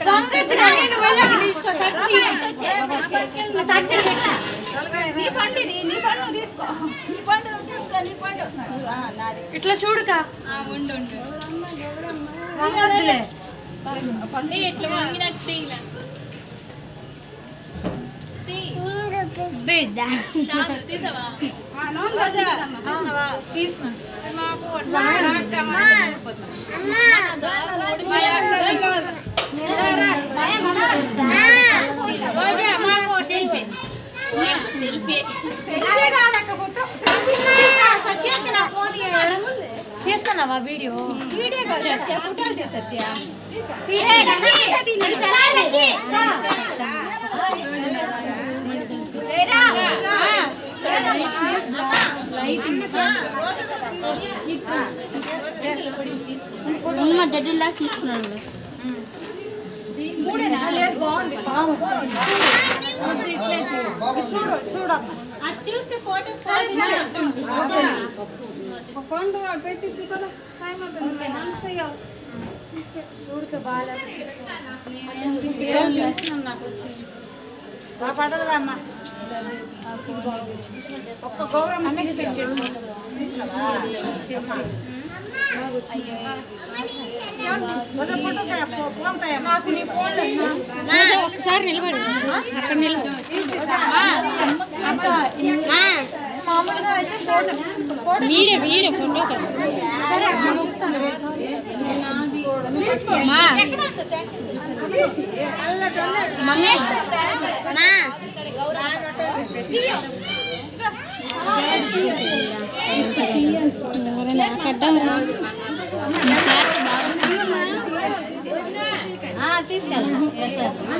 ఇట్లా చూడుకా వద్దులే. తీసుకో. తీస్తున్నావా వీడియో అమ్మ జడ్డులా తీస్తున్నాను లేదు బాగుంది బాగా వస్తుంది చూడు చూడు సరే, సరే. పండు పెట్టి చూడు చూడుక బాగా నాకు వచ్చింది బాగా పడదమ్మా ఒక్క గౌరవం అన్నకి పెట్టాడు నాకు నీ ఫోన్ ఒకసారి నిలబడి అక్కడ నిలబడి అక్క మామూలుగా అయితే photo photo video video photo కదా సరే అక్క చూస్తాను మా మమ్మీ మా తీసుకెళ్తాం